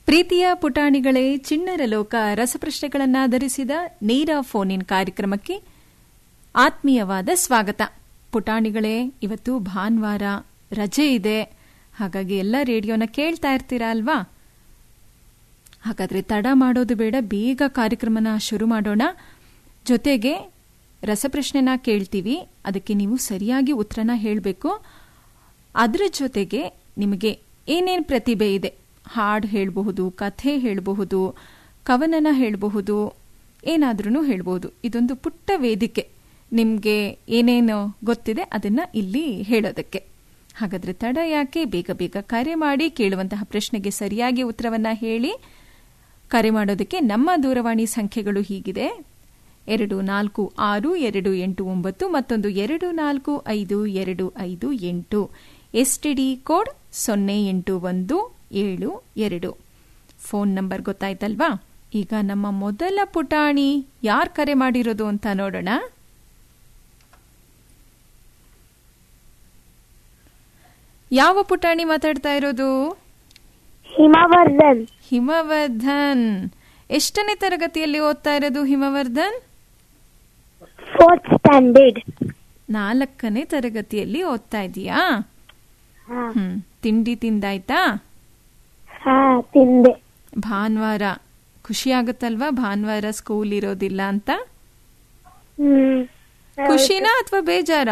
ಪ್ರೀತಿಯ ಪುಟಾಣಿಗಳೇ ಚಿಣ್ಣರ ಲೋಕ ರಸಪ್ರಶ್ನೆಗಳನ್ನಾಧರಿಸಿದ ನೇರ ಫೋನ್ ಇನ್ ಕಾರ್ಯಕ್ರಮಕ್ಕೆ ಆತ್ಮೀಯವಾದ ಸ್ವಾಗತ ಪುಟಾಣಿಗಳೇ ಇವತ್ತು ಭಾನುವಾರ ರಜೆ ಇದೆ ಹಾಗಾಗಿ ಎಲ್ಲ ರೇಡಿಯೋನ ಕೇಳ್ತಾ ಇರ್ತೀರಾ ಅಲ್ವಾ ಹಾಗಾದ್ರೆ ತಡ ಮಾಡೋದು ಬೇಡ ಬೇಗ ಕಾರ್ಯಕ್ರಮನ ಶುರು ಮಾಡೋಣ ಜೊತೆಗೆ ರಸಪ್ರಶ್ನೆನ ಕೇಳ್ತೀವಿ ಅದಕ್ಕೆ ನೀವು ಸರಿಯಾಗಿ ಉತ್ತರನ ಹೇಳಬೇಕು ಅದರ ಜೊತೆಗೆ ನಿಮಗೆ ಏನೇನು ಪ್ರತಿಭೆ ಇದೆ ಹಾಡು ಹೇಳಬಹುದು ಕಥೆ ಹೇಳಬಹುದು ಕವನನ ಹೇಳಬಹುದು ಏನಾದ್ರೂ ಹೇಳಬಹುದು ಇದೊಂದು ಪುಟ್ಟ ವೇದಿಕೆ ನಿಮಗೆ ಏನೇನು ಗೊತ್ತಿದೆ ಅದನ್ನ ಇಲ್ಲಿ ಹೇಳೋದಕ್ಕೆ ಹಾಗಾದ್ರೆ ತಡ ಯಾಕೆ ಬೇಗ ಬೇಗ ಕರೆ ಮಾಡಿ ಕೇಳುವಂತಹ ಪ್ರಶ್ನೆಗೆ ಸರಿಯಾಗಿ ಉತ್ತರವನ್ನ ಹೇಳಿ ಕರೆ ಮಾಡೋದಕ್ಕೆ ನಮ್ಮ ದೂರವಾಣಿ ಸಂಖ್ಯೆಗಳು ಹೀಗಿದೆ ಎರಡು ನಾಲ್ಕು ಆರು ಎರಡು ಎಂಟು ಒಂಬತ್ತು ಮತ್ತೊಂದು ಎರಡು ನಾಲ್ಕು ಐದು ಎರಡು ಐದು ಎಂಟು ಎಸ್ಟಿಡಿ ಕೋಡ್ ಸೊನ್ನೆ ಎಂಟು ಒಂದು ಏಳು ಎರಡು ಫೋನ್ ನಂಬರ್ ಗೊತ್ತಾಯ್ತಲ್ವಾ ಈಗ ನಮ್ಮ ಮೊದಲ ಪುಟಾಣಿ ಯಾರು ಕರೆ ಮಾಡಿರೋದು ಅಂತ ನೋಡೋಣ ಯಾವ ಪುಟಾಣಿ ಮಾತಾಡ್ತಾ ಇರೋದು ಹಿಮವರ್ಧನ್ ಹಿಮವರ್ಧನ್ ಎಷ್ಟನೇ ತರಗತಿಯಲ್ಲಿ ಓದ್ತಾ ಇರೋದು ಹಿಮವರ್ಧನ್ ಫೋರ್ತ್ ಸ್ಟ್ಯಾಂಡರ್ಡ್ ನಾಲ್ಕನೇ ತರಗತಿಯಲ್ಲಿ ಓದ್ತಾ ಇದೀಯಾ ಹಾ ಹ್ಮ್ ತಿಂಡಿ ತಿಂದಾಯ್ತಾ ಹಾ ತಿಂದೆ ಭಾನುವಾರ ಖುಷಿ ಆಗುತ್ತಲ್ವಾ ಭಾನುವಾರ ಸ್ಕೂಲ್ ಇರೋದಿಲ್ಲ ಅಂತ ಹ್ಮ್ ಖುಷಿನಾ ಅಥವಾ ಬೇಜಾರ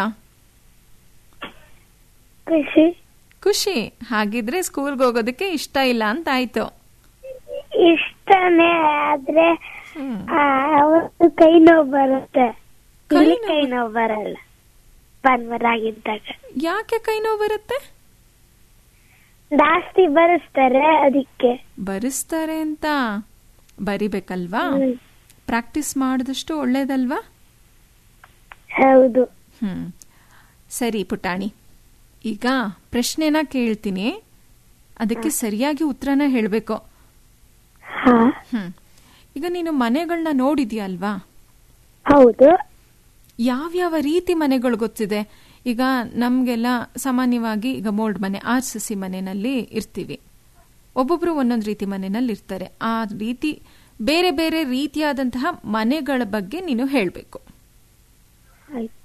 ಖುಷಿ ಖುಷಿ ಹಾಗಿದ್ರೆ ಸ್ಕೂಲ್ಗೆ ಹೋಗೋದಕ್ಕೆ ಇಷ್ಟ ಇಲ್ಲ ಅಂತ ಆಯ್ತು ಇಷ್ಟನೇ ಆದ್ರೆ ಹ್ಮ್. ಆ, ಅವತ್ತು ಕೈ ನೋವು ಬರುತ್ತೆ ಕೈ ಇಲ್ಲಿ ನೋವು? ಕೈ ನೋವು ಬರಲ್ಲ ಭಾನುವಾರ ಆಗಿದ್ದಾಗ ಯಾಕೆ ಕೈ ನೋವು ಬರುತ್ತೆ ಜಾಸ್ತಿ ಬರೆಸ್ತಾರೆ ಅದಕ್ಕೆ ಬರೆಸ್ತಾರೆ ಅಂತ ಬರಿಬೇಕಲ್ವಾ ಹ್ಮ್. ಪ್ರಾಕ್ಟೀಸ್ ಮಾಡಿದಷ್ಟು ಒಳ್ಳೇದಲ್ವಾ ಹೌದು ಹ್ಮ್ ಸರಿ ಪುಟಾಣಿ ಈಗ ಪ್ರಶ್ನೆನ ಕೇಳ್ತೀನಿ ಅದಕ್ಕೆ ಸರಿಯಾಗಿ ಉತ್ತರನ ಹೇಳಬೇಕು ಹಾ ಹ್ಮ್ ಈಗ ನೀನು ಮನೆಗಳನ್ನ ನೋಡಿದ್ಯಾ ಅಲ್ವಾ ಹೌದು ಯಾವ್ಯಾವ ರೀತಿ ಮನೆಗಳು ಗೊತ್ತಿದೆ ಈಗ ನಮ್ಗೆಲ್ಲ ಸಾಮಾನ್ಯವಾಗಿ ಈಗ ಮೋಲ್ಡ್ ಮನೆ ಆರ್ ಸಿ ಸಿ ಮನೆಯಲ್ಲಿ ಇರ್ತೀವಿ ಒಬ್ಬೊಬ್ರು ಒಂದೊಂದು ರೀತಿ ಮನೆಯಲ್ಲಿ ಇರ್ತಾರೆ ಆ ರೀತಿ ಬೇರೆ ಬೇರೆ ರೀತಿಯಾದಂತಹ ಮನೆಗಳ ಬಗ್ಗೆ ನೀನು ಹೇಳಬೇಕು ಆಯ್ತು